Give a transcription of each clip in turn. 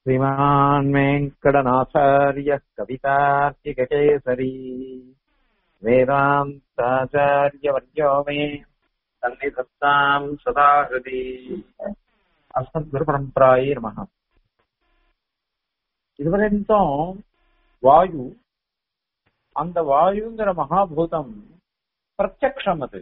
श्रीमान् वेङ्कटनाथार्यः कवितार्किककेसरी वेदान्ताचार्यवर्यो मे सन्निधत्ताम् सदा हृदि अस्मद्गुरुपरम्परायै नमः இதுவரைக்கும் வாயு அந்த வாயுங்கிற மகாபூதம் பிரத்யக்ஷம் அது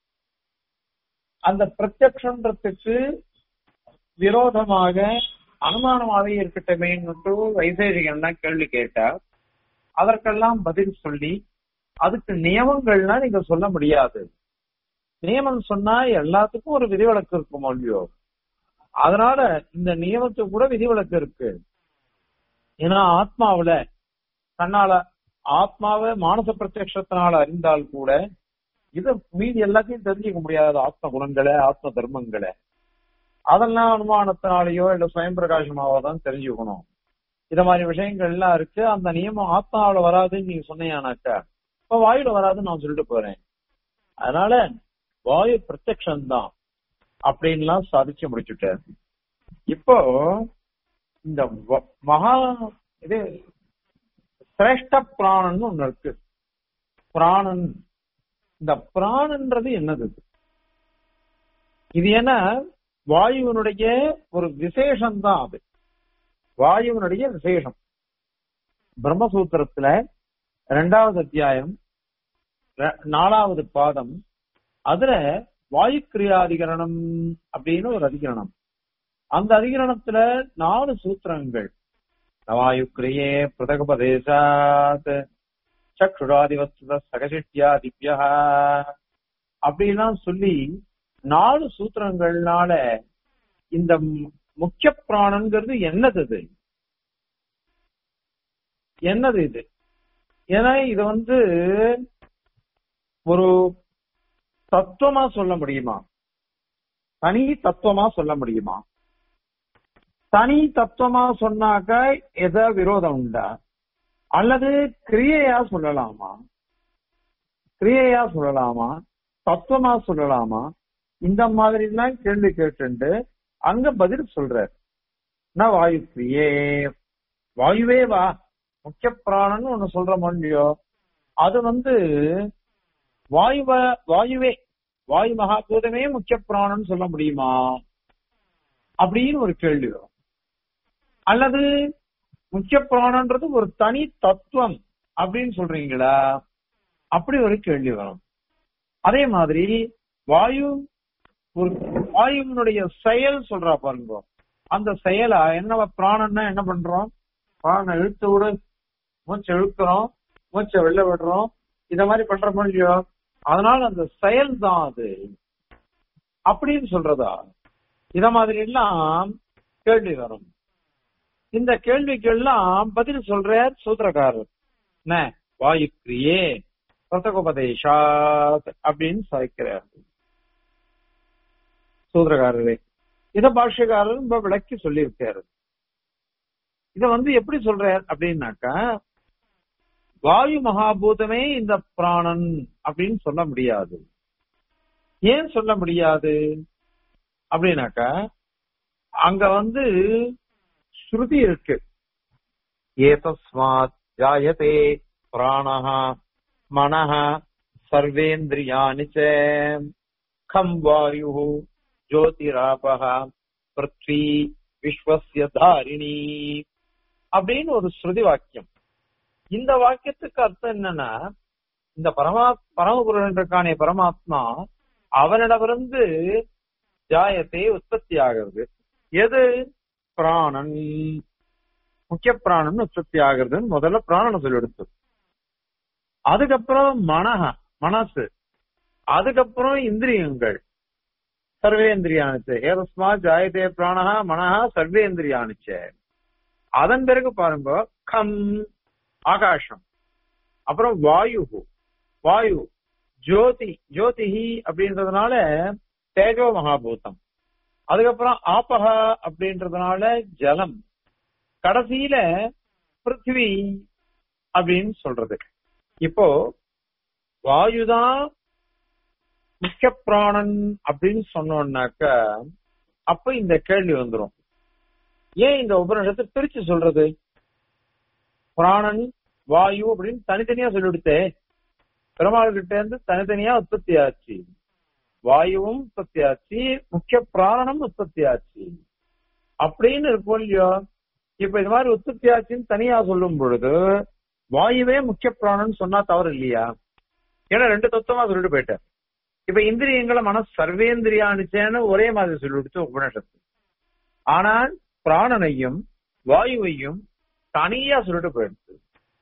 அந்த பிரத்யக்ஷன்றதுக்கு விரோதமாக அனுமானமாக இருக்கட்டுமேன்னு வைசேஷிகன் கேள்வி கேட்டார் அதற்கெல்லாம் பதில் சொல்லி அதுக்கு நியமங்கள்னா நீங்க சொல்ல முடியாது நியமம் சொன்னா எல்லாத்துக்கும் ஒரு விதிவிலக்கு இருக்கும் இல்லையோ அதனால இந்த நியமத்துக்கு கூட விதிவிலக்கு இருக்கு ஏன்னா ஆத்மாவுல தன்னால ஆத்மாவை மானச பிரத்யத்தினால அறிந்தால் கூட இது மீதி எல்லாத்தையும் தெரிஞ்சுக்க முடியாது ஆத்ம குணங்களை ஆத்ம தர்மங்களை அதெல்லாம் அனுமானத்தினாலேயோ இல்ல சுயம் பிரகாசமாவோ தான் தெரிஞ்சுக்கணும் இத மாதிரி விஷயங்கள் எல்லாம் இருக்கு அந்த நியமம் ஆத்மாவில வராதுன்னு நீங்க சொன்னீங்கன்னாக்கா இப்ப வாயுல வராதுன்னு நான் சொல்லிட்டு போறேன் அதனால வாயு பிரத்யக்ஷம் தான் அப்படின்லாம் சாதிச்சு முடிச்சுட்டார் இப்போ இந்த மகா இது சிரேஷ்ட பிராணன் ஒண்ணு இருக்கு பிராணன் இந்த பிராணன்றது என்னது இது என்ன வாயுவனுடைய ஒரு விசேஷம் தான் அது வாயுவனுடைய விசேஷம் பிரம்மசூத்திரத்துல ரெண்டாவது அத்தியாயம் நாலாவது பாதம் அதுல வாயு கிரியாதிகரணம் அப்படின்னு ஒரு அதிகரணம் அந்த அதிகரணத்துல நாலு சூத்திரங்கள் நவாயு கிரியே பிரதகபதேசாத் சக்ஷுராதிவஸ்த சகசிஷ்டியா திவ்யா அப்படின்லாம் சொல்லி நாலு சூத்திரங்கள்னால இந்த முக்கிய பிராணங்கிறது என்னது இது என்னது இது ஏன்னா இது வந்து ஒரு தத்துவமா சொல்ல முடியுமா தனி தத்துவமா சொல்ல முடியுமா தனி தத்துவமா சொன்னாக்க எத விரோதம் உண்டா அல்லது கிரியையா சொல்லலாமா கிரியையா சொல்லலாமா தத்துவமா சொல்லலாமா இந்த மாதிரி எல்லாம் கேள்வி கேட்டு அங்க பதில் சொல்றார் நான் வாயு கிரியே வாயுவே வா முக்கிய பிராணன் ஒண்ணு சொல்ற இல்லையோ அது வந்து வாயுவ வாயுவே வாயு மகாபூதமே முக்கிய பிராணன் சொல்ல முடியுமா அப்படின்னு ஒரு கேள்வி வரும் அல்லது முக்கிய பிராணன்றது ஒரு தனி தத்துவம் அப்படின்னு சொல்றீங்களா அப்படி ஒரு கேள்வி வரும் அதே மாதிரி வாயு ஒரு வாயுவினுடைய செயல் சொல்றா பாருங்க அந்த செயலா என்ன பிராணன்னா என்ன பண்றோம் பிராண இழுத்து விடு மூச்சை இழுக்கிறோம் மூச்சை வெளில விடுறோம் இத மாதிரி பண்ற முடியோ அதனால அந்த செயல் தான் அது அப்படின்னு சொல்றதா இத மாதிரி எல்லாம் கேள்வி வரும் இந்த கேள்விக்கு எல்லாம் பதில் சொல்ற சூத்திரக்காரர் என்ன வாயு கிரியே பிரதகோபதேஷாத் அப்படின்னு சாய்க்கிறார் சூத்திரக்காரரே இத பாஷ்யக்காரர் ரொம்ப விளக்கி சொல்லியிருக்காரு இத வந்து எப்படி சொல்றார் அப்படின்னாக்கா வாயு மகாபூதமே இந்த பிராணன் அப்படின்னு சொல்ல முடியாது ஏன் சொல்ல முடியாது அப்படின்னாக்கா அங்க வந்து ஸ்ருதி இருக்கு ஏதஸ்மாத் ஜாயதே பிராணஹ மனஹ சர்வேந்திரியாணி கம் வாயு ஜோதிராபக பிருத்வி விஸ்வசிய தாரிணி அப்படின்னு ஒரு ஸ்ருதி வாக்கியம் இந்த வாக்கியத்துக்கு அர்த்தம் என்னன்னா இந்த பரமா பரமபுருஷன் இருக்கானே பரமாத்மா அவனிடமிருந்து ஜாயத்தை உற்பத்தி ஆகிறது எது பிராணன் முக்கிய பிராணன் உற்பத்தி ஆகுறதுன்னு முதல்ல பிராணனை சொல்லி எடுத்து அதுக்கப்புறம் மனஹ மனசு அதுக்கப்புறம் இந்திரியங்கள் சர்வேந்திரியானிச்சு ஏதஸ்மா ஜாயதே பிராணஹா மனஹா சர்வேந்திரியானிச்ச அதன் பிறகு பாருங்க கம் ஆகாசம் அப்புறம் வாயு வாயு ஜோதி ஜோதிஹி அப்படின்றதுனால தேஜோ மகாபூதம் அதுக்கப்புறம் ஆபகா அப்படின்றதுனால ஜலம் கடைசியில பிருத்திவி அப்படின்னு சொல்றது இப்போ வாயுதான் முக்கிய பிராணன் அப்படின்னு சொன்னோம்னாக்க அப்ப இந்த கேள்வி வந்துரும் ஏன் இந்த உபநிஷத்தை பிரிச்சு சொல்றது பிராணன் வாயு அப்படின்னு தனித்தனியா சொல்லிவிடுத்தே பெருமாள் கிட்ட இருந்து தனித்தனியா உற்பத்தி ஆச்சு வாயுவும் உற்பத்தி ஆச்சு முக்கிய பிராணனும் உற்பத்தி ஆச்சு அப்படின்னு இருக்கும் இல்லையோ இப்ப இது மாதிரி உற்பத்தி ஆச்சுன்னு தனியா சொல்லும் பொழுது வாயுவே முக்கிய பிராணன் சொன்னா தவறு இல்லையா ஏன்னா ரெண்டு தத்துவமா சொல்லிட்டு போயிட்டார் இப்ப இந்திரியங்களை மனசு சர்வேந்திரியானுச்சேன்னு ஒரே மாதிரி சொல்லிவிடுச்சு உபநிஷத்து ஆனால் பிராணனையும் வாயுவையும் தனியா சொல்லிட்டு போயிடுச்சு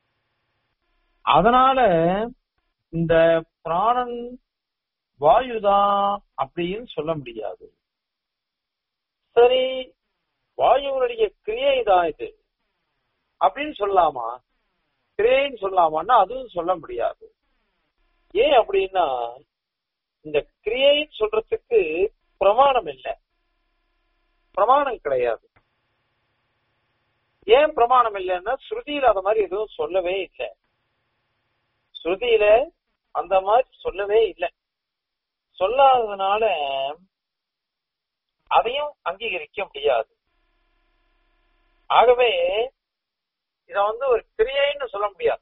அதனால இந்த பிராணன் வாயுதான் அப்படின்னு சொல்ல முடியாது சரி வாயுவனுடைய கிரியை தான் இது அப்படின்னு சொல்லலாமா கிரியைன்னு சொல்லலாமான்னா அதுவும் சொல்ல முடியாது ஏன் அப்படின்னா இந்த கிரியைன்னு சொல்றதுக்கு பிரமாணம் இல்லை பிரமாணம் கிடையாது ஏன் பிரமாணம் இல்லைன்னா ஸ்ருதியில அந்த மாதிரி எதுவும் சொல்லவே இல்லை ஸ்ருதியில அந்த மாதிரி சொல்லவே இல்லை சொல்லாததுனால அதையும் அங்கீகரிக்க முடியாது ஆகவே இத வந்து ஒரு கிரியைன்னு சொல்ல முடியாது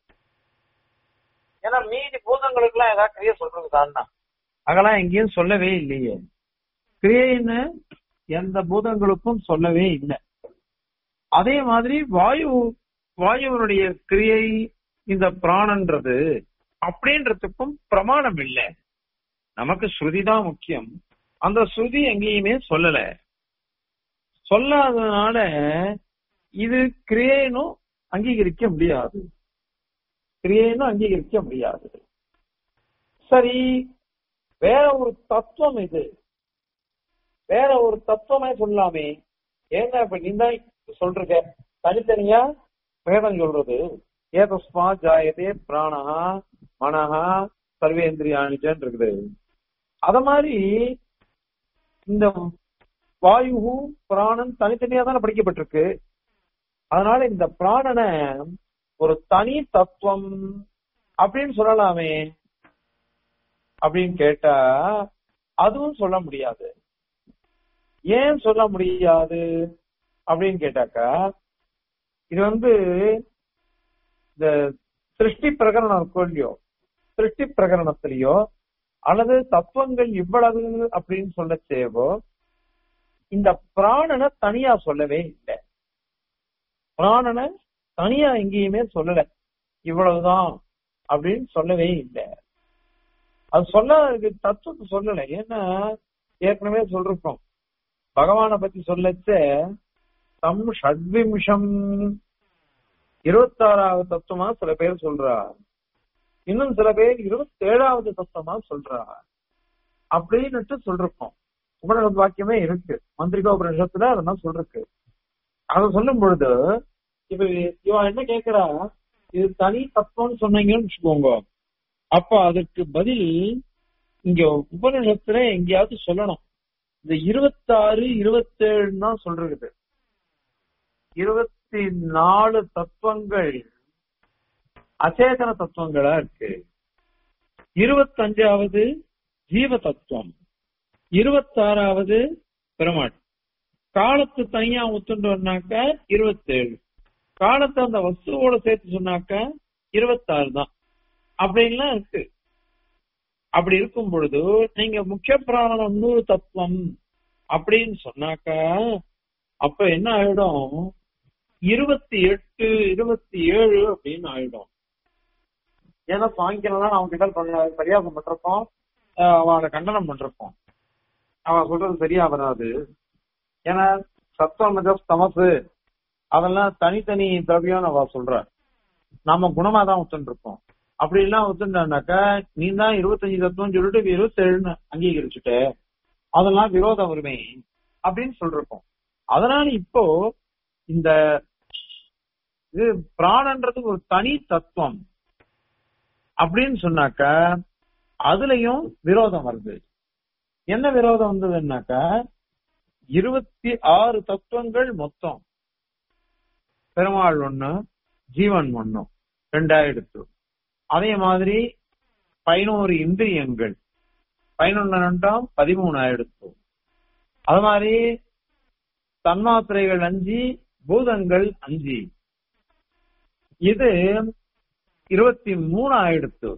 ஏன்னா மீதி பூதங்களுக்கு எல்லாம் ஏதாவது கிரியை சொல்றது தானா அதெல்லாம் எங்கேயும் சொல்லவே இல்லையே கிரியைன்னு எந்த பூதங்களுக்கும் சொல்லவே இல்லை அதே மாதிரி வாயு வாயுவனுடைய கிரியை இந்த பிராணன்றது அப்படின்றதுக்கும் பிரமாணம் இல்லை நமக்கு ஸ்ருதி தான் முக்கியம் அந்த ஸ்ருதி எங்கேயுமே சொல்லல சொல்லாததுனால இது கிரியேனும் அங்கீகரிக்க முடியாது கிரியேனும் அங்கீகரிக்க முடியாது சரி வேற ஒரு தத்துவம் இது வேற ஒரு தத்துவமே சொல்லாமே ஏங்க இப்ப நீ தான் சொல்றீங்க தனித்தனியா வேதம் சொல்றது ஏதஸ்மா ஜாயதே பிராணஹா மனஹா சர்வேந்திரியானிச்சன் இருக்குது அத மாதிரி இந்த வாயு பிராணன் தனித்தனியா தானே படிக்கப்பட்டிருக்கு அதனால இந்த பிராணனை ஒரு தனி தத்துவம் அப்படின்னு சொல்லலாமே அப்படின்னு கேட்டா அதுவும் சொல்ல முடியாது ஏன் சொல்ல முடியாது அப்படின்னு கேட்டாக்கா இது வந்து இந்த சிருஷ்டி பிரகரணம் இருக்கும் இல்லையோ சிருஷ்டி பிரகரணத்திலேயோ அல்லது தத்துவங்கள் இவ்வளவு அப்படின்னு சொல்ல தேவோ இந்த பிராணனை தனியா சொல்லவே இல்லை பிராணனை தனியா எங்கேயுமே சொல்லல இவ்வளவுதான் அப்படின்னு சொல்லவே இல்லை அது சொல்ல தத்துவத்தை சொல்லல ஏன்னா ஏற்கனவே சொல்றோம் பகவானை பத்தி சொல்லச்ச தம் ஷட்விம்சம் இருபத்தாறாவது தத்துவமா சில பேர் சொல்றா இன்னும் சில பேர் இருபத்தி ஏழாவது தத்துவமா சொல்றா அப்படின்னுட்டு சொல்றோம் உபநிஷத் வாக்கியமே இருக்கு மந்திரிகா உபநிஷத்துல அதெல்லாம் சொல்றக்கு அத சொல்லும் பொழுது இப்ப இவன் என்ன கேக்குறா இது தனி தத்துவம்னு சொன்னீங்கன்னு வச்சுக்கோங்க அப்ப அதற்கு பதில் இங்க உபநிஷத்துல எங்கேயாவது சொல்லணும் இந்த இருபத்தாறு இருபத்தேழுன்னு தான் சொல்றது இருபத்தி நாலு தத்துவங்கள் அச்சேதன தத்துவங்களா இருக்கு இருபத்தஞ்சாவது ஜீவ தத்துவம் இருபத்தாறாவது பெருமாள் காலத்து தனியா ஒத்துட்டோம்னாக்க இருபத்தேழு காலத்தை அந்த வஸ்துவோட சேர்த்து சொன்னாக்க இருபத்தாறு தான் அப்படின்லாம் இருக்கு அப்படி இருக்கும் பொழுது நீங்க முக்கிய பிராணம் நூறு தத்துவம் அப்படின்னு சொன்னாக்க அப்ப என்ன ஆயிடும் இருபத்தி எட்டு இருபத்தி ஏழு அப்படின்னு ஆயிடும் ஏன்னா சாயங்காலம் அவன் கிட்ட பண்ண- பரியாசம் பண்றப்போம் அவனை கண்டனம் பண்றப்போம் அவன் சொல்றது சரியா வராது ஏன்னா சத்தம் தமசு அதெல்லாம் தனித்தனி திரவியம் அவ சொல்ற நாம குணமா தான் ஒத்துன்னு இருக்கோம் அப்படி எல்லாம் ஒத்துட்டானாக்கா நீ தான் இருபத்தஞ்சு தத்துவம் சொல்லிட்டு இருபத்தி ஏழுன்னு அங்கீகரிச்சுட்ட அதெல்லாம் விரோதம் வருமே அப்படின்னு சொல்றோம் அதனால இப்போ இந்த இது பிராணன்றது ஒரு தனி தத்துவம் அப்படின்னு சொன்னாக்கா அதுலயும் விரோதம் வருது என்ன விரோதம் வந்ததுன்னாக்கா இருபத்தி ஆறு தத்துவங்கள் மொத்தம் பெருமாள் ஒண்ணு ஜீவன் ஒண்ணு ரெண்டாயிரத்து அதே மாதிரி பதினோரு இந்திரியங்கள் பதினொன்னு ரெண்டாம் பதிமூணாயிரத்து அது மாதிரி தன்மாத்திரைகள் அஞ்சு பூதங்கள் அஞ்சு இது இருபத்தி மூணு ஆயிடுத்து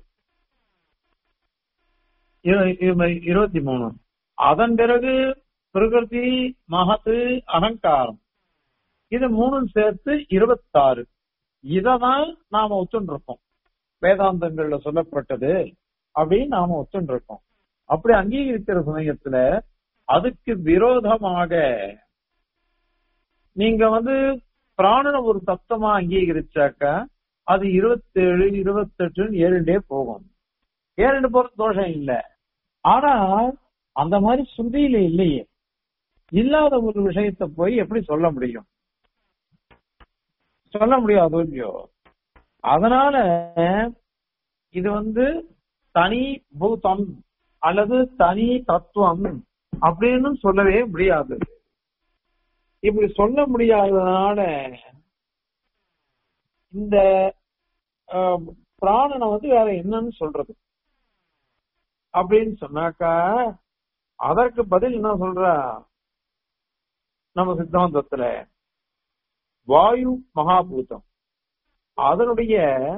இரு- இரு- இருபத்தி மூணு அதன் பிறகு பிரகிருதி மகத்து அகங்காரம் இது மூணும் சேர்த்து இருபத்தாறு இததான் நாம ஒத்துண்டிருக்கோம் வேதாந்தங்கள்ல சொல்லப்பட்டது அப்படின்னு நாம ஒத்துண்டிருக்கோம் அப்படி அங்கீகரிக்கிற சமயத்துல அதுக்கு விரோதமாக நீங்க வந்து பிராணனை ஒரு தத்துவமா அங்கீகரிச்சாக்க அது இருபத்தேழு இருபத்தெட்டுன்னு ஏழுண்டே போகும் ஏழு போறது தோஷம் இல்ல ஆனா அந்த மாதிரி சுருதியில இல்லையே இல்லாத ஒரு விஷயத்தை போய் எப்படி சொல்ல முடியும் சொல்ல முடியாது இல்லையோ அதனால இது வந்து தனி பூதம் அல்லது தனி தத்துவம் அப்படின்னு சொல்லவே முடியாது இப்படி சொல்ல முடியாததுனால இந்த ஆஹ், பிராணனை வந்து வேற என்னன்னு சொல்றது அப்படின்னு சொன்னாக்கா அதற்கு பதில் என்ன சொல்றா நம்ம சித்தாந்தத்துல வாயு மகாபூதம் அதனுடைய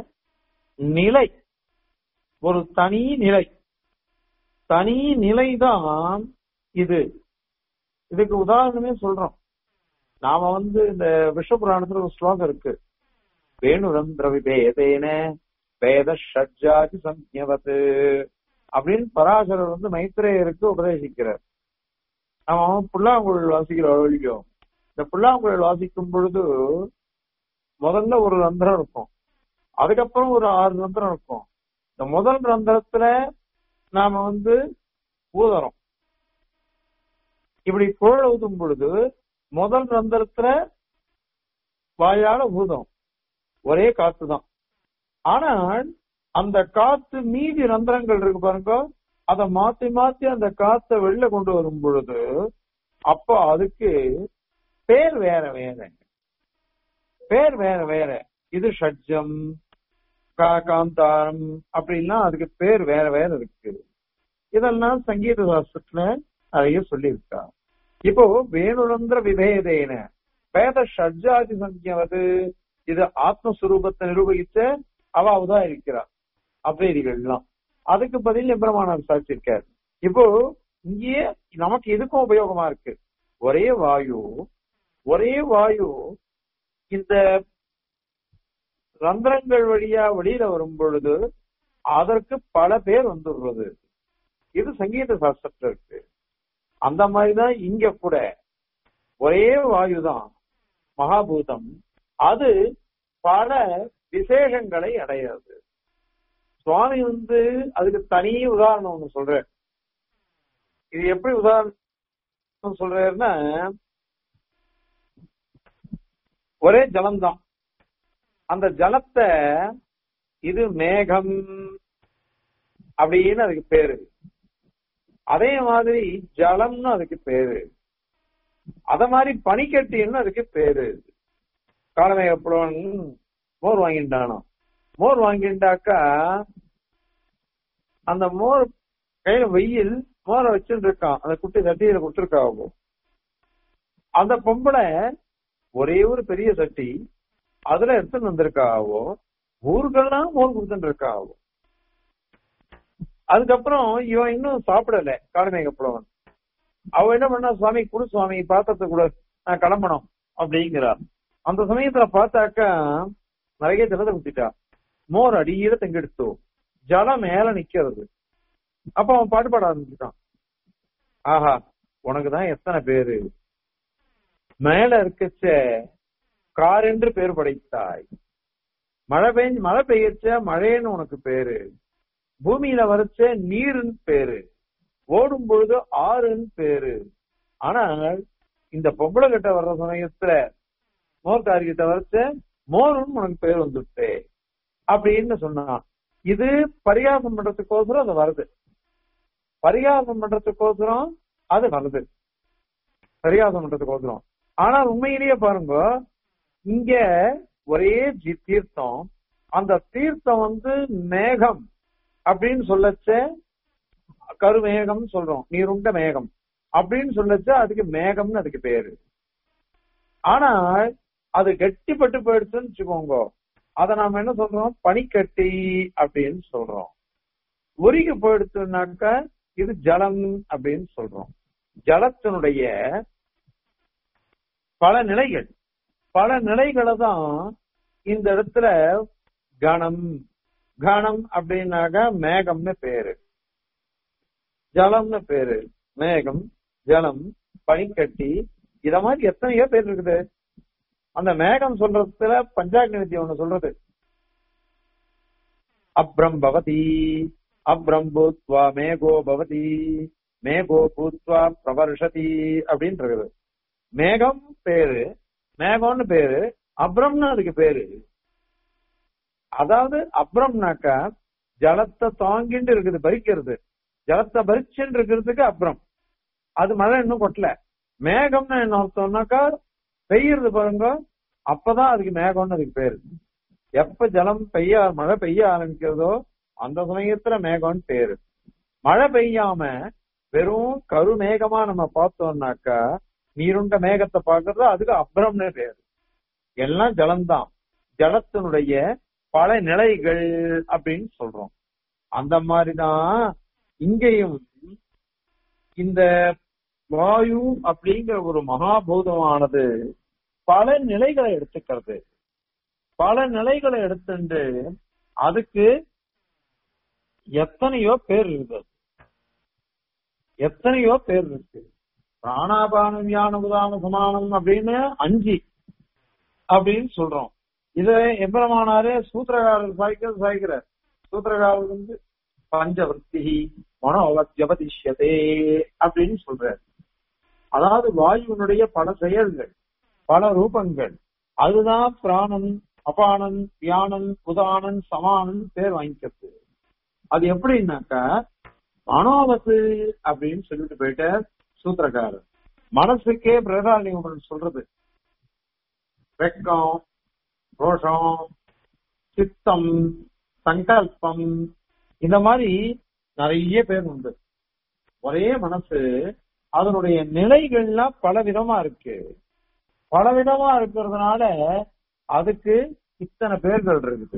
நிலை ஒரு தனி நிலை தனி நிலைதான் இது இதுக்கு உதாரணமே சொல்றோம் நாம வந்து இந்த விஸ்வபுராணத்துல ஒரு ஸ்லோகம் இருக்கு வேணுரந்திர விபேதேன வேத ஷட்ஜாதி சம்யவத் அப்படின்னு பராசரர் வந்து மைத்ரேயருக்கு உபதேசிக்கிறார் அவன் புல்லாங்குழல் வாசிக்கிற வழியோ இந்த புல்லாங்குழல் வாசிக்கும் பொழுது முதல்ல ஒரு ரந்திரம் இருக்கும் அதுக்கப்புறம் ஒரு ஆறு ரந்திரம் இருக்கும் இந்த முதல் ரந்திரத்துல நாம வந்து ஊதறோம் இப்படி குழல் ஊதும் பொழுது முதல் ரந்திரத்துல வாயால ஊதும் ஒரே காத்து தான் ஆனால் அந்த காத்து மீதி ரந்திரங்கள் இருக்கு பாருங்க அதை மாத்தி மாத்தி அந்த காத்தை வெளில கொண்டு வரும் பொழுது அப்போ அதுக்கு பேர் வேற வேற பேர் வேற வேற இது ஷட்ஜம் கா- காந்தாரம் அப்படின்னா அதுக்கு பேர் வேற வேற இருக்கு இதெல்லாம் சங்கீத சாஸ்திரத்துல நிறைய சொல்லியிருக்கா இப்போ வேணுரந்திர விபேதேன வேத ஷட்ஜாதி சங்கியவது இது ஆத்மஸ்வரூபத்தை நிரூபிச்ச அவாவுதா இருக்கிறா அபேதிகள்லாம் அதுக்கு பதில் எம்பிரமாணம் சாதிச்சிருக்காரு இப்போ இங்கேயே நமக்கு எதுக்கும் உபயோகமா இருக்கு ஒரே வாயு ஒரே வாயு இந்த ரந்திரங்கள் வழியா வெளியில வரும் பொழுது அதற்கு பல பேர் வந்துடுறது இது சங்கீத சாஸ்திரத்துல இருக்கு அந்த மாதிரிதான் இங்க கூட ஒரே வாயுதான் மகாபூதம் அது பல விசேஷங்களை அடையாது சுவாமி வந்து அதுக்கு தனி உதாரணம் ஒண்ணு சொல்றாரு இது எப்படி உதாரணம் சொல்றாருன்னா ஒரே ஜலம்தான் அந்த ஜலத்தை இது மேகம் அப்படின்னு அதுக்கு பேரு அதே மாதிரி ஜலம்னு அதுக்கு பேரு அத மாதிரி பனிக்கட்டின்னு அதுக்கு பேரு காலமேகப்புலவன் மோர் வாங்கிட்டானோ மோர் வாங்கிட்டாக்கா அந்த மோர் கையில வெயில் மோரை வச்சுட்டு இருக்கான் அந்த குட்டி சட்டியில கொடுத்துருக்காவோ அந்த பொம்பளை ஒரே ஒரு பெரிய சட்டி அதுல எடுத்துட்டு வந்திருக்காவோ ஊருக்கெல்லாம் மோர் கொடுத்துட்டு இருக்காவோ அதுக்கப்புறம் இவன் இன்னும் சாப்பிடல காலமேகப்புலவன் அவ என்ன பண்ணா சுவாமி குடு சுவாமி பாத்திரத்தை கூட நான் கிளம்பணும் அப்படிங்கிறார் அந்த சமயத்துல பார்த்தாக்கா நிறைய ஜலத்தை குத்திட்டா மோர் அடியில தெங்கெடுத்தோ ஜலம் மேல நிக்கிறது அப்ப அவன் பாட்டு பாட ஆரம்பிச்சுட்டான் ஆஹா உனக்குதான் எத்தனை பேரு மேல இருக்கச்ச கார் என்று பேர் படைத்தாய் மழை பெஞ்சு மழை பெய்யச்ச மழைன்னு உனக்கு பேரு பூமியில வரைச்ச நீருன்னு பேரு ஓடும் பொழுது ஆறுன்னு பேரு ஆனால் இந்த பொம்பளை கிட்ட வர்ற சமயத்துல மோர்காரி கிட்ட வரைச்ச மோருன்னு உனக்கு பேர் வந்துட்டு அப்படின்னு சொன்னான் இது பரிகாசம் பண்றதுக்கோசரம் அது வருது பரிகாசம் பண்றதுக்கோசரம் அது வருது பரிகாசம் பண்றதுக்கோசரம் ஆனால் உண்மையிலேயே பாருங்க இங்க ஒரே ஜி தீர்த்தம் அந்த தீர்த்தம் வந்து மேகம் அப்படின்னு சொல்லச்ச கருமேகம் சொல்றோம் நீருண்ட மேகம் அப்படின்னு சொல்லச்ச அதுக்கு மேகம்னு அதுக்கு பேரு ஆனால் அது கெட்டிப்பட்டு போயிடுச்சுன்னு வச்சுக்கோங்க அதை நாம என்ன சொல்றோம் பனிக்கட்டி அப்படின்னு சொல்றோம் உருகி போயிடுச்சுனாக்க இது ஜலம் அப்படின்னு சொல்றோம் ஜலத்தினுடைய பல நிலைகள் பல நிலைகளை தான் இந்த இடத்துல கணம் கணம் அப்படின்னாக்க மேகம்னு பேரு ஜலம்னு பேரு மேகம் ஜலம் பனிக்கட்டி இத மாதிரி எத்தனையோ பேர் இருக்குது அந்த மேகம் சொல்றதுல பஞ்சாக்னி வித்தியை ஒண்ணு சொல்றது அப்ரம் பவதி அப்ரம் பூத்வா மேகோ பவதி மேகோ பூத்வா பிரவர்ஷதி அப்படின்னு இருக்குது மேகம் பேரு மேகம்னு பேரு அப்ரம்னு அதுக்கு பேரு அதாவது அப்ரம்னாக்கா ஜலத்தை தாங்கிட்டு இருக்குது பறிக்கிறது ஜலத்தை பறிச்சுட்டு இருக்கிறதுக்கு அப்புறம் அது மழை இன்னும் கொட்டல மேகம்னு என்ன அர்த்தம்னாக்கா பெய்யறது பாருங்க அப்பதான் அதுக்கு மேகம்னு அதுக்கு பேரு எப்ப ஜலம் பெய்ய மழை பெய்ய ஆரம்பிக்கிறதோ அந்த சமயத்துல மேகம்னு பேரு மழை பெய்யாம வெறும் கருமேகமா நம்ம பார்த்தோம்னாக்கா நீருண்ட மேகத்தை பார்க்கறது அதுக்கு அப்புறம்னு பேரு எல்லாம் ஜலம்தான் ஜலத்தினுடைய பல நிலைகள் அப்படின்னு சொல்றோம் அந்த மாதிரிதான் இங்கேயும் இந்த வாயு அப்படிங்கிற ஒரு மகாபூதமானது பல நிலைகளை எடுத்துக்கிறது பல நிலைகளை எடுத்துட்டு அதுக்கு எத்தனையோ பேர் இருக்குது எத்தனையோ பேர் இருக்கு பிராணாபானம் வியானம் உதான சமானம் அப்படின்னு அஞ்சு அப்படின்னு சொல்றோம் இத எம்பெருமானாரே சூத்திரகாரர் சாய்க்கிறது சாய்க்கிறார் சூத்திரகாரர் வந்து பஞ்சவர்த்தி மனோவத்தியபதிஷ்யதே அப்படின்னு சொல்றார் அதாவது வாயுவினுடைய பல செயல்கள் பல ரூபங்கள் அதுதான் பிராணன் அபானன் வியானன் உதானன் சமானன் பேர் வாங்கிக்கிறது அது எப்படின்னாக்கா மனோவத்து அப்படின்னு சொல்லிட்டு போயிட்ட சூத்திரக்காரர் மனசுக்கே பிரதானியம் சொல்றது வெக்கம் ரோஷம் சித்தம் சங்கல்பம் இந்த மாதிரி நிறைய பேர் உண்டு ஒரே மனசு அதனுடைய நிலைகள்லாம் பல விதமா இருக்கு பல விதமா இருக்கிறதுனால அதுக்கு இத்தனை பேர்கள் இருக்குது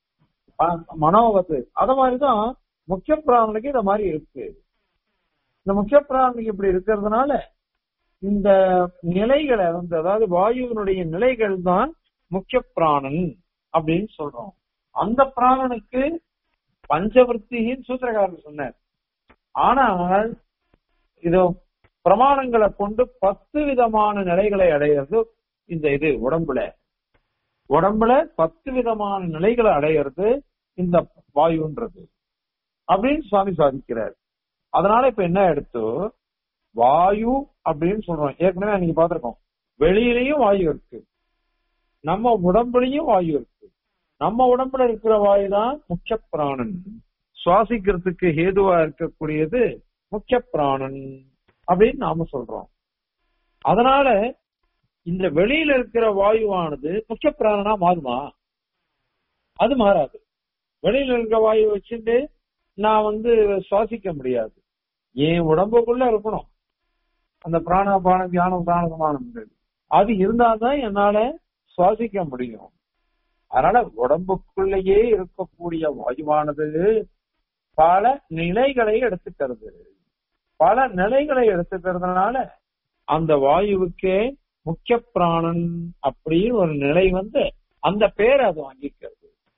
மனோவத்து அத மாதிரிதான் முக்கிய பிராணனுக்கு இந்த மாதிரி இருக்கு இந்த முக்கிய பிராணனுக்கு இப்படி இருக்கிறதுனால இந்த நிலைகளை வந்து அதாவது வாயுவினுடைய நிலைகள் தான் முக்கிய பிராணன் அப்படின்னு சொல்றோம் அந்த பிராணனுக்கு பஞ்சவர்த்தியின் சூத்திரகாரன் சொன்னார் ஆனால் இது பிரமாணங்களை கொண்டு பத்து விதமான நிலைகளை அடையிறது இந்த இது உடம்புல உடம்புல பத்து விதமான நிலைகளை அடையிறது இந்த வாயுன்றது அப்படின்னு சுவாமி சாதிக்கிறார் அதனால இப்ப என்ன எடுத்து வாயு அப்படின்னு சொல்றோம் ஏற்கனவே அன்னைக்கு பார்த்திருக்கோம் வெளியிலயும் வாயு இருக்கு நம்ம உடம்புலயும் வாயு இருக்கு நம்ம உடம்புல இருக்கிற வாயு தான் முக்கிய பிராணன் சுவாசிக்கிறதுக்கு ஹேதுவா இருக்கக்கூடியது முக்கிய பிராணன் அப்படின்னு நாம சொல்றோம் அதனால இந்த வெளியில இருக்கிற வாயுவானது முக்கிய பிராணனா மாறுமா அது மாறாது வெளியில இருக்கிற வாயு வச்சுட்டு நான் வந்து சுவாசிக்க முடியாது என் உடம்புக்குள்ள இருக்கணும் அந்த பிராணபான தியானம் பிராணசமானம் அது இருந்தாதான் என்னால சுவாசிக்க முடியும் அதனால உடம்புக்குள்ளேயே இருக்கக்கூடிய வாயுவானது பல நிலைகளை எடுத்துக்கிறது பல நிலைகளை எடுத்துக்கிறதுனால அந்த வாயுவுக்கே முக்கிய பிராணன் அப்படின்னு ஒரு நிலை வந்து அந்த பேரை அது வாங்கிக்கிறது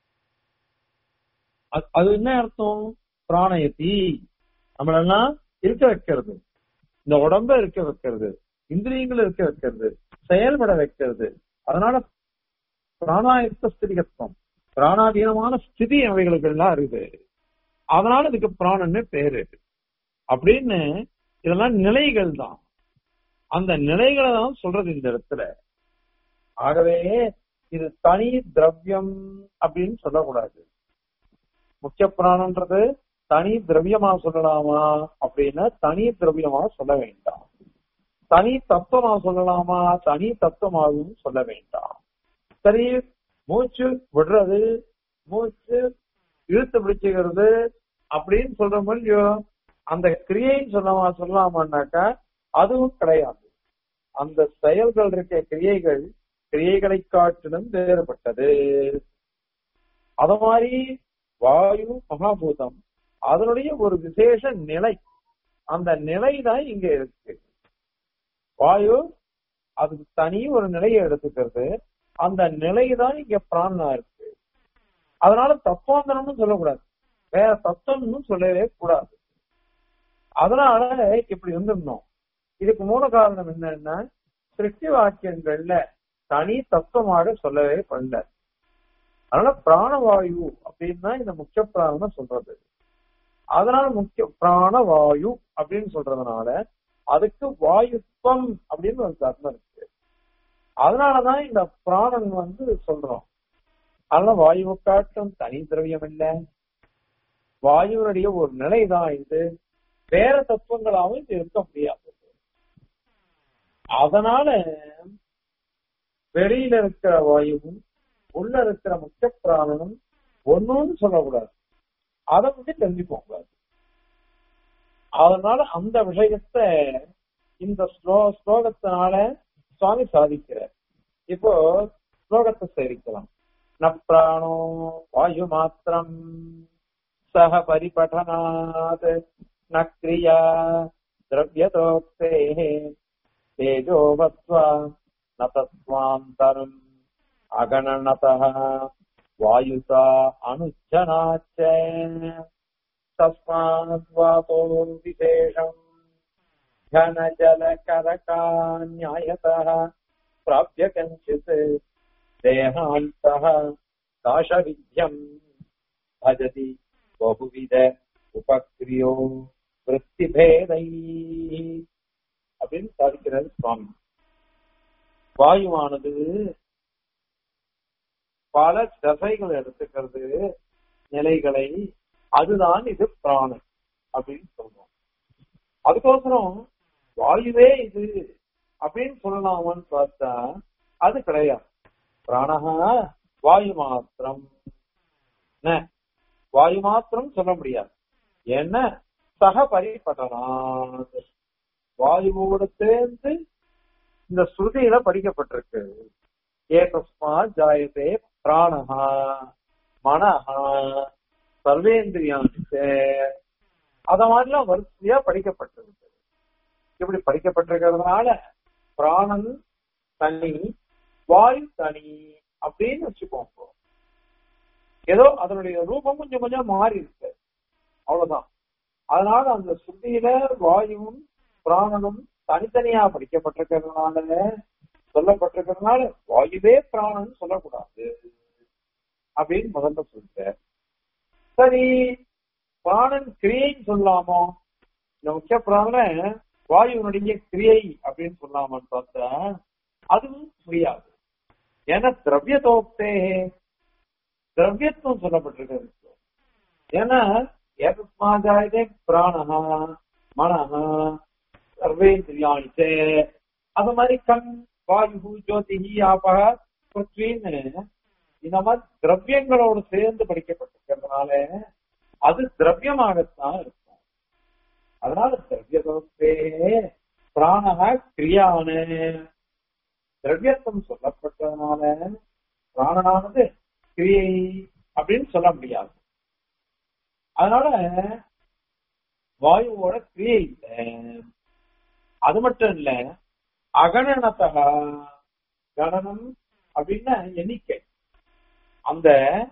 அது என்ன அர்த்தம் பிராணயத்தி நம்மளெல்லாம் இருக்க வைக்கிறது இந்த உடம்ப இருக்க வைக்கிறது இந்திரியங்களை இருக்க வைக்கிறது செயல்பட வைக்கிறது அதனால பிராணாயத்த ஸ்திரிகத்துவம் பிராணாதீனமான ஸ்திதி அவைகளுக்கு எல்லாம் இருக்குது அதனால இதுக்கு பிராணன்னு பேரு அப்படின்னு இதெல்லாம் நிலைகள் தான் அந்த நிலைகளை தான் சொல்றது இந்த இடத்துல ஆகவே இது தனி திரவியம் அப்படின்னு சொல்லக்கூடாது முக்கிய பிராணன்றது தனி திரவியமா சொல்லலாமா அப்படின்னா தனி திரவியமா சொல்ல வேண்டாம் தனி தத்துவமா சொல்லலாமா தனி தத்துவமாகவும் சொல்ல வேண்டாம் சரி மூச்சு விடுறது மூச்சு இழுத்து பிடிச்சுக்கிறது அப்படின்னு சொல்ற முடியோ அந்த கிரியைன்னு சொல்லமா சொல்லலாமான்னாக்கா அதுவும் கிடையாது அந்த செயல்கள் இருக்க கிரியைகள் கிரியைகளை காட்டிலும் வேறுபட்டது அத மாதிரி வாயு மகாபூதம் அதனுடைய ஒரு விசேஷ நிலை அந்த நிலை தான் இங்க இருக்கு வாயு அது தனி ஒரு நிலையை எடுத்துக்கிறது அந்த நிலை தான் இங்க பிராணனா இருக்கு அதனால தத்துவாந்தரம்னு சொல்லக்கூடாது வேற தத்துவம்னு சொல்லவே கூடாது அதனால இப்படி இருந்திருந்தோம் இதுக்கு மூல காரணம் என்னன்னா சிருஷ்டி வாக்கியங்கள்ல தனி தத்துவமாக சொல்லவே பண்ணல அதனால பிராணவாயு அப்படின்னு தான் இந்த முக்கிய பிராணம் சொல்றது அதனால முக்கிய பிராணவாயு அப்படின்னு சொல்றதுனால அதுக்கு வாயுத்வம் அப்படின்னு ஒரு தர்மம் இருக்கு அதனாலதான் இந்த பிராணன் வந்து சொல்றோம் அதனால வாயுவை காட்டும் தனி திரவியம் இல்ல வாயுவனுடைய ஒரு நிலைதான் இது வேற தத்துவங்களாவும் இது இருக்க முடியாது அதனால வெளியில இருக்கிற வாயுவும் உள்ள இருக்கிற முக்கிய பிராணனும் ஒண்ணுன்னு சொல்லக்கூடாது அதை பத்தி தெரிஞ்சுக்கோங்க அதனால அந்த விஷயத்த இந்த ஸ்லோ ஸ்லோகத்தினால சுவாமி சாதிக்கிறார் இப்போ ஸ்லோகத்தை சேவிக்கலாம் நப்ராணோ வாயு மாத்திரம் சக பரிபடனாத் ந கிரியா திரவியதோக்தே தேஜோவத்வா ந தத்வாந்தரம் அகணனதः வாயுசா அனுஜனாச்ச तस्मात् वातो विशेषम् घनजलकरकान्यायतः प्राप्य कञ्चित् देहान्तः दाशविध्यम् भजति बहुविध उपक्रियो वृत्तिभेदैः அப்படின்னு சாதிக்கிறார் சுவாமி வாயுவானது பல தசைகள் எடுத்துக்கிறது நிலைகளை அதுதான் இது பிராணன் அப்படின்னு சொல்றோம் அதுக்கோசரம் வாயுவே இது அப்படின்னு சொல்லலாமான்னு பார்த்தா அது கிடையாது பிராணஹா வாயு மாத்திரம் என்ன? வாயு மாத்திரம் சொல்ல முடியாது ஏன்னா சக பரிபட்டனா வாயுவோடு சேர்ந்து இந்த ஸ்ருதியில படிக்கப்பட்டிருக்கு ஏகஸ்மா ஜாயதே பிராணஹா மனஹா சர்வேந்திரியானுக்கு அத மாதிரிலாம் வரிசையா படிக்கப்பட்டிருக்கு இப்படி படிக்கப்பட்டிருக்கிறதுனால பிராணன் தனி வாயு தனி அப்படின்னு வச்சுக்கோங்க ஏதோ அதனுடைய ரூபம் கொஞ்சம் கொஞ்சம் மாறி இருக்கு அவ்வளவுதான் அதனால அந்த சுத்தியில வாயுவும் பிராணனும் தனித்தனியா படிக்கப்பட்டிருக்கிறதுனால சொல்லப்பட்டிருக்கிறதுனால வாயுவே பிராணன் சொல்லக்கூடாது அப்படின்னு முதல்ல சொல்லிட்டேன் சரி பிராணன் கிரியைன்னு சொல்லலாமோ இந்த முக்கிய பிராணன வாயுனுடைய கிரியை அப்படின்னு சொல்லலாமான்னு பார்த்தா அதுவும் முடியாது ஏன்னா திரவியத்தோக்தே திரவியத்துவம் சொல்லப்பட்டிருக்கிறது ஏன்னா ஏகஸ்மாஜாயதே பிராணஹா மனஹா சர்வேந்திரியாணிச்சே அது மாதிரி கண் வாயு ஜோதிஹி ஆபக பிருத்வின்னு இந்த மாதிரி திரவியங்களோடு சேர்ந்து படிக்கப்பட்டிருக்கிறதுனால அது திரவியமாகத்தான் இருக்கும் அதனால திரவியதே பிராணக கிரியான திரவியத்துவம் சொல்லப்பட்டதுனால பிராணனானது கிரியை அப்படின்னு சொல்ல முடியாது அதனால வாயுவோட கிரியை இல்லை அது மட்டும் இல்ல அகணனத்தகா கணனம் அப்படின்னா எண்ணிக்கை அந்த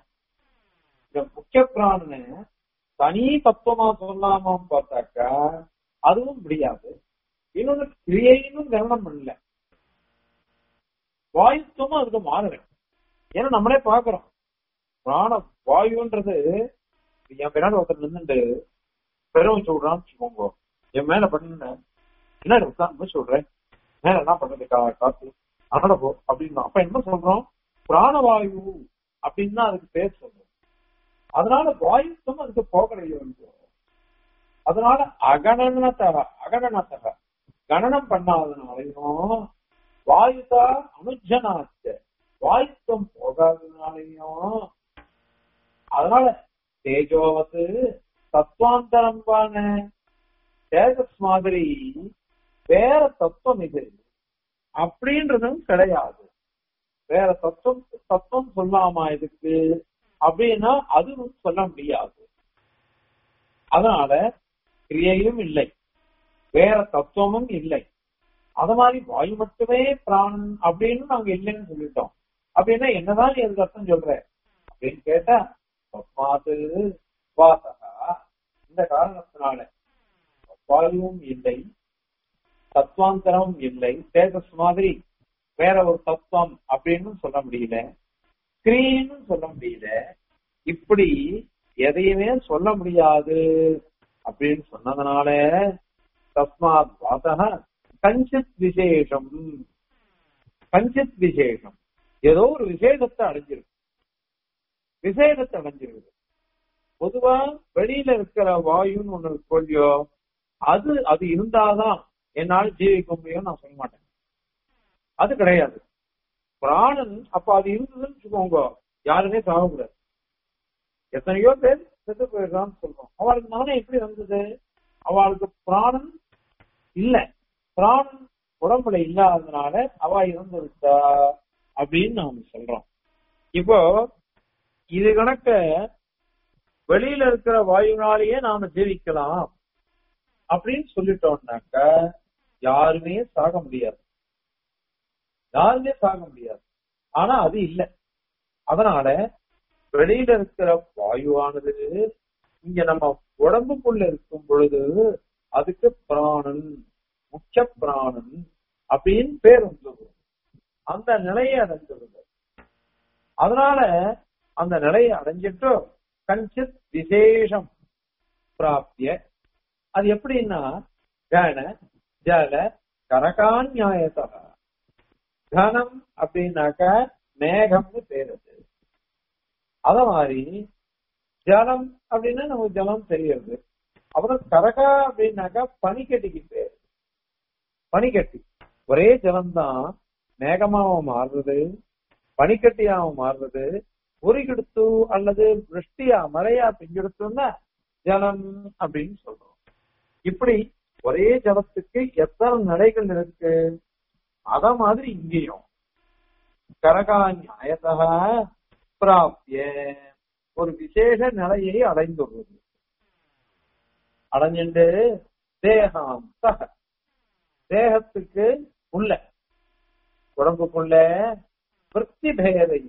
இந்த முக்கிய பிராணனை தனி தத்துவமா சொல்லாமான்னு பார்த்தாக்கா அதுவும் முடியாது இன்னொன்னு கிரியைன்னு கவனம் பண்ணல வாயுத்துவமும் அதுக்கு மாறல ஏன்னா நம்மளே பாக்குறோம் பிராண வாயுன்றது என் பின்னாடி ஒருத்தர் நின்றுட்டு பெரும் சொல்றான்னு வச்சுக்கோங்க என் மேல பண்ண என்ன உட்கார்ந்து சொல்றேன் மேல என்ன பண்ணது கா- காத்து அதோட போ அப்படின்னு அப்ப என்ன சொல்றோம் பிராணவாயு அப்படின்னு தான் அதுக்கு பேர் சொல்றோம் அதனால வாயுத்துவம் அதுக்கு போகலையோ அதனால அகணனத்தக அகணனத்தக கணனம் பண்ணாதனாலையும் வாயுதா அனுஜனாச்ச வாயுத்தம் போகாதனாலையும் அதனால தேஜோவத்து தத்துவாந்தரம் பான தேஜஸ் மாதிரி வேற தத்துவம் இது அப்படின்றதும் கிடையாது வேற தத்துவம் தத்துவம் சொல்லாமா இதுக்கு அப்படின்னா அதுவும் சொல்ல முடியாது அதனால கிரியையும் இல்லை வேற தத்துவமும் இல்லை அது மாதிரி வாயு மட்டுமே பிராணன் அப்படின்னு நாங்க இல்லைன்னு சொல்லிட்டோம் அப்படின்னா என்னதான் நீ அதுக்கு அர்த்தம் சொல்ற அப்படின்னு கேட்டா தஸ்மாது வாசகா இந்த காரணத்தினால வாயுவும் இல்லை தத்துவாந்தரமும் இல்லை தேஜஸ் மாதிரி வேற ஒரு தத்துவம் அப்படின்னு சொல்ல முடியல கிரீன்னு சொல்ல முடியல இப்படி எதையுமே சொல்ல முடியாது அப்படின்னு சொன்னதுனால தஸ்மாத் வாசக கஞ்சித் விசேஷம் கஞ்சித் விசேஷம் ஏதோ ஒரு விசேஷத்தை அடைஞ்சிருக்கு விசேஷத்தை அடைஞ்சிருக்கு பொதுவா வெளியில இருக்கிற வாயுன்னு ஒண்ணு கொள்ளியோ அது அது இருந்தாதான் என்னால் ஜீவிக்க முடியும் நான் சொல்ல மாட்டேன் அது கிடையாது பிராணன் அப்ப அது இருந்ததுன்னு வச்சுக்கோங்க யாருமே சாகக்கூடாது எத்தனையோ பேர் செத்து போயிடுறான்னு சொல்றோம் அவளுக்கு நானே எப்படி வந்தது அவளுக்கு பிராணன் இல்ல பிராணன் உடம்புல இல்லாததுனால அவ இறந்து விட்டா அப்படின்னு நாம சொல்றோம் இப்போ இது கணக்க வெளியில இருக்கிற வாயுனாலேயே நாம ஜீவிக்கலாம் அப்படின்னு சொல்லிட்டோம்னாக்க யாருமே சாக முடியாது யாருமே சாக முடியாது ஆனா அது இல்லை அதனால வெளியில இருக்கிற வாயுவானது இங்க நம்ம உடம்புக்குள்ள இருக்கும் பொழுது அதுக்கு பிராணன் முக்கிய பிராணன் அப்படின்னு பேர் வந்துள்ளது அந்த நிலையை அடைஞ்சிருது அதனால அந்த நிலையை அடைஞ்சிட்டு கஞ்சித் விசேஷம் பிராப்திய அது எப்படின்னா கன ஜல கரகான்யாயத்தா கனம் அப்படின்னாக்க மேகம்னு பேர் அது அத மாதிரி ஜலம் அப்படின்னா நமக்கு ஜலம் தெரியுது அப்புறம் கரகா அப்படின்னாக்கா பனிக்கட்டிக்கு பேர் பனிக்கட்டி ஒரே ஜலம்தான் மேகமாவும் மாறுறது பனிக்கட்டியாவும் மாறுறது உருகெடுத்து அல்லது விருஷ்டியா மழையா பெஞ்செடுத்தோம்னா ஜலம் அப்படின்னு சொல்றோம் இப்படி ஒரே ஜலத்துக்கு எத்தனை நிலைகள் இருக்கு அத மாதிரி இங்கேயும் கரகாநியாயத்தக பிராப்திய ஒரு விசேஷ நிலையை அடைந்துள்ளது அடைஞ்சிட்டு தேகாந்தக தேகத்துக்கு உள்ள உடம்புக்குள்ள விற்பி பேதை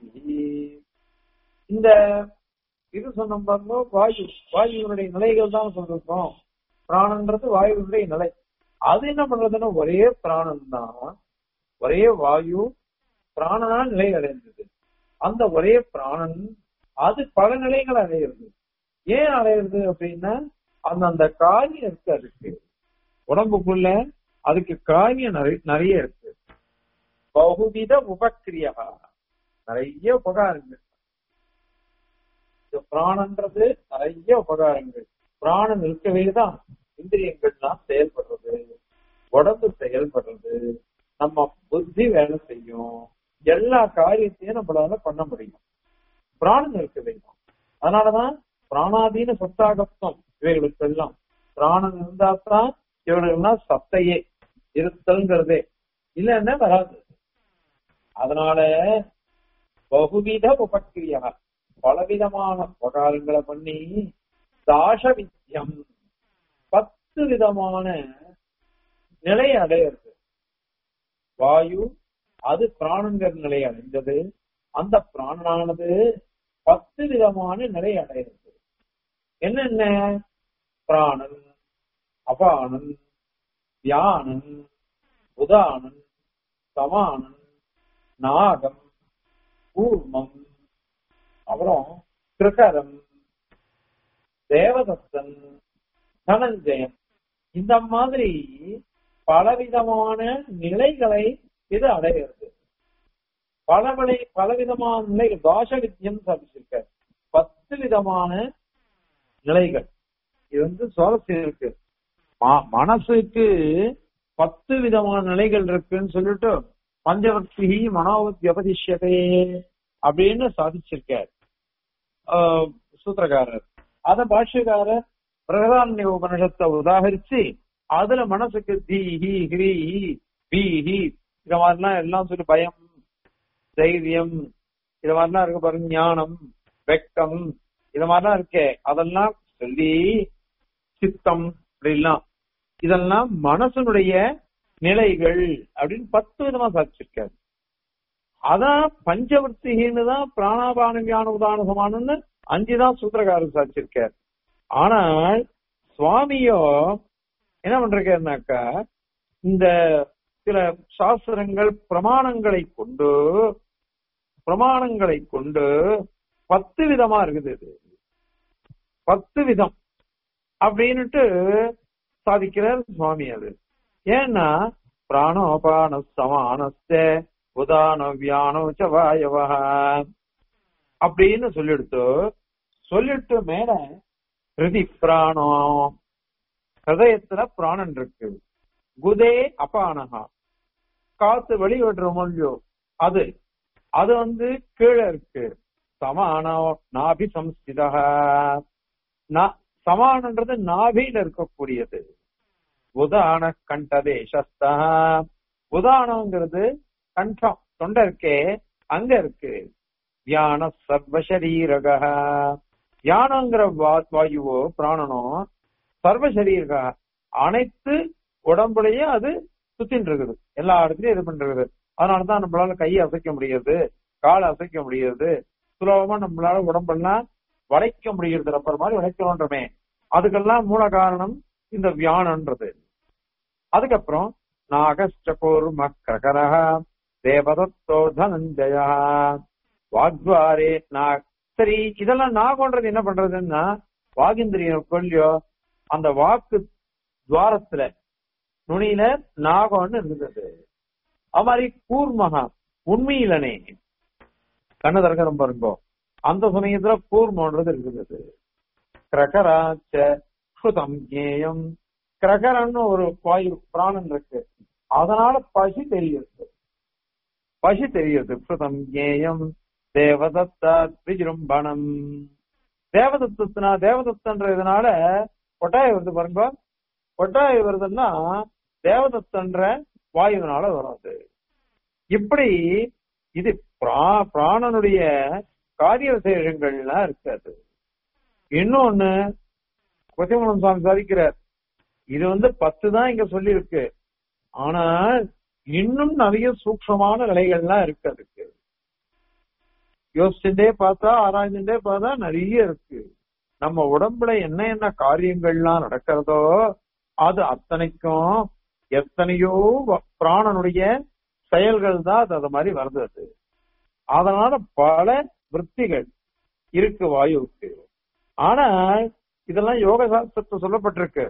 இந்த இது சொன்ன பாருங்க வாயு வாயுவினுடைய நிலைகள் தான் சொல்லிருக்கோம் பிராணன்றது வாயுவினுடைய நிலை அது என்ன பண்றதுன்னா ஒரே பிராணன் தான் ஒரே வாயு பிராணனா நிலை அடைந்தது அந்த ஒரே பிராணன் அது பல நிலைகள் அடையிறது ஏன் அடையிறது அப்படின்னா அந்த அந்த காரியம் இருக்கு அதுக்கு உடம்புக்குள்ள அதுக்கு காரியம் நிறைய நிறைய இருக்கு பகுவித உபக்கிரியா நிறைய உபகாரங்கள் இந்த பிராணன்றது நிறைய உபகாரங்கள் பிராணன் இருக்கவே தான் இந்திரியங்கள்லாம் செயல்படுறது உடம்பு செயல்படுறது நம்ம புத்தி வேலை செய்யும் எல்லா காரியத்தையும் நம்மளால பண்ண முடியும் பிராணன் இருக்கவே தான் அதனாலதான் பிராணாதீன சத்தாகத்தம் இவைகளுக்கு எல்லாம் பிராணன் இருந்தா தான் இவர்களுக்கெல்லாம் சத்தையே இருத்தல்ங்கிறதே இல்லைன்னா வராது அதனால பகுவித உபக்கிரியா பலவிதமான உபகாரங்களை பண்ணி தாச வித்தியம் பத்து விதமான நிலை அடையிறது வாயு அது பிராணங்கிற நிலை அடைந்தது அந்த பிராணனானது பத்து விதமான நிலை அடையிறது என்னென்ன பிராணன் அபானன் தியானன் உதானன் சமானன் நாகம் கூர்மம் அப்புறம் கிருகரம் தேவதத்தன் தனஞ்சயம் இந்த மாதிரி பலவிதமான நிலைகளை இது அடைகிறது பலவழி பலவிதமான நிலைகள் தாச வித்தியம் சாதிச்சிருக்க பத்து விதமான நிலைகள் இது வந்து சுவாரஸ்யம் இருக்கு மனசுக்கு பத்து விதமான நிலைகள் இருக்குன்னு சொல்லிட்டு பஞ்சவர்த்தி மனோவத் வியபதிஷ்யதே அப்படின்னு சாதிச்சிருக்கார் சூத்திரக்காரர் அத பாஷ்யக்காரர் பிரகதாரண்ய உபனிஷத்தை உதாகரிச்சு அதுல மனசுக்கு தீஹி ஹிரீஹி பீஹி இந்த மாதிரிலாம் எல்லாம் சொல்லி பயம் தைரியம் இது மாதிரிலாம் இருக்கு பாருங்க ஞானம் வெக்கம் இது மாதிரிலாம் இருக்கே அதெல்லாம் சொல்லி சித்தம் அப்படிலாம் இதெல்லாம் மனசனுடைய நிலைகள் அப்படின்னு பத்து விதமா சாதிச்சிருக்காரு அதான் பஞ்சவர்த்திகின்னு தான் பிராணாபான வியான உதான சமானம்னு அஞ்சுதான் சூத்திரக்காரர் சாதிச்சிருக்கார் ஆனால் சுவாமியோ என்ன பண்றாருனாக்கா இந்த சில சாஸ்திரங்கள் பிரமாணங்களை கொண்டு பிரமாணங்களை கொண்டு பத்து விதமா இருக்குது இது பத்து விதம் அப்படின்னுட்டு சாதிக்கிறார் சுவாமி அது ஏன்னா பிராணோபான சமானஸ்த உதான வியானோ வாயவா அப்படின்னு சொல்லிடுத்து சொல்லிட்டு மேல ஹிருதி பிராணம் ஹிருதயத்துல பிராணன் இருக்கு குதே அபானகா காத்து வெளிவிடுற மொழியோ அது அது வந்து கீழே இருக்கு சமானோ நாபி சம்ஸ்திதா சமானன்றது நாபியில இருக்கக்கூடியது உதான கண்டதேசஸ்தா உதானங்கிறது கண்டம் தொண்டை இருக்கே அங்க இருக்கு தியான சர்வசரீரக தியானங்கிற வாயுவோ பிராணனோ சர்வசரீரக அனைத்து உடம்புலையும் அது சுத்தின்னு இருக்குது எல்லா இடத்துலயும் இது பண்றது அதனாலதான் நம்மளால கையை அசைக்க முடியாது காலை அசைக்க முடியாது சுலபமா நம்மளால உடம்பெல்லாம் வளைக்க முடிகிறது ரப்பர் மாதிரி வளைக்கிறோன்றமே அதுக்கெல்லாம் மூல காரணம் இந்த வியானன்றது அதுக்கப்புறம் நாகஸ்டகோர் மக்ரகரக தேவதத்தோ தனஞ்சயா வாக்வாரே நாக் சரி இதெல்லாம் நாகன்றது என்ன பண்றதுன்னா வாகிந்திரியம் கொல்லியோ அந்த வாக்கு துவாரத்துல நுனியில நாகம்னு இருந்தது அது மாதிரி கூர்மகா உண்மையிலனே கண்ணு திறக்கிற பாருங்கோ அந்த சமயத்துல கூர்மன்றது இருக்குது கிரகராச்ச ஸ்ருதம் ஜேயம் கிரகரன்னு ஒரு வாயு பிராணன் இருக்கு அதனால பசி தெரியுது பசி தெரியுது ஸ்ருதம் ஜேயம் தேவதத்தா விஜృంభணம் தேவதத்தனா தேவதத்தன்றதுனால கொட்டாய் வருது பாருங்க கொட்டாய் வருதுன்னா தேவதத்தன்ற வாயுவினால வராது இப்படி இது பிராணனுடைய காரிய விசேஷங்கள்லாம் இருக்காது இன்னொன்னு கொச்சமலம் சுவாமி சாதிக்கிறார் இது வந்து பத்து தான் இங்க சொல்லி இருக்கு ஆனால் இன்னும் நிறைய சூக்ஷமான நிலைகள்லாம் இருக்கு அதுக்கு யோசிச்சுட்டே பார்த்தா ஆராய்ந்துட்டே பார்த்தா நிறைய இருக்கு நம்ம உடம்புல என்ன என்ன காரியங்கள்லாம் நடக்கிறதோ அது அத்தனைக்கும் எத்தனையோ பிராணனுடைய செயல்கள் தான் அது அது மாதிரி வருது அது அதனால பல விற்த்திகள் இருக்கு வாயுவுக்கு ஆனால் இதெல்லாம் யோக சாஸ்திரத்தை சொல்லப்பட்டிருக்கு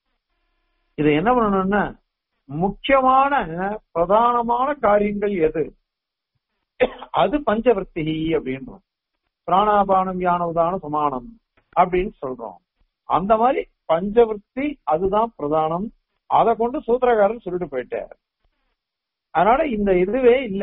இது என்ன பண்ணணும்னா முக்கியமான பிரதானமான காரியங்கள் எது அது பஞ்சவர்த்தி அப்படின்றோம் பிராணாபானம் யானவுதான சமானம் அப்படின்னு சொல்றோம் அந்த மாதிரி பஞ்சவர்த்தி அதுதான் பிரதானம் அதை கொண்டு சூத்திரக்காரர் சொல்லிட்டு போயிட்டார் அதனால இந்த இதுவே இல்ல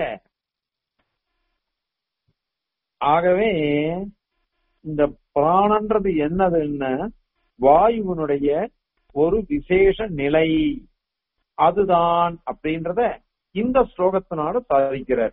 ஆகவே இந்த பிராணன்றது என்னதுன்னு வாயுவினுடைய ஒரு விசேஷ நிலை அதுதான் அப்படின்றத இந்த ஸ்லோகத்தினால சாதிக்கிறார்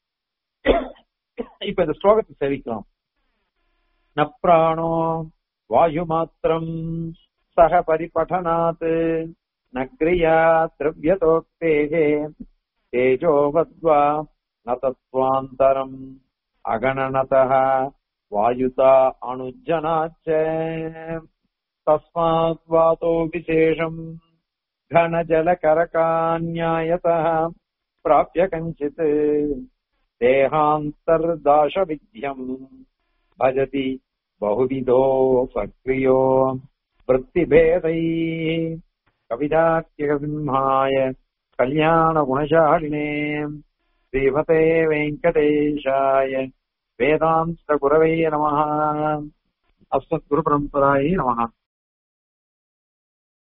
இப்ப இந்த ஸ்லோகத்தை சேவிக்கலாம் நப்ராணோ வாயு மாத்திரம் சக பரிபடனாத் நக்ரியா திரவியதோக்தேகே தேஜோவத்வா நதத்வாந்தரம் அகணனதः வாயுதா அனுஜனாச்ச தஸ்மாத் வாதோ விசேஷம் घनजलकरकान्यायतः प्राप्य कञ्चित् देहान्तर्दाशविध्यम् भजति बहुविधो सक्रियो वृत्तिभेदैः कविदात्यकसिंहाय कल्याणगुणशालिने श्रीमते वेङ्कटेशाय वेदान्तगुरवे नमः अस्मद्गुरुपरम्परायै नमः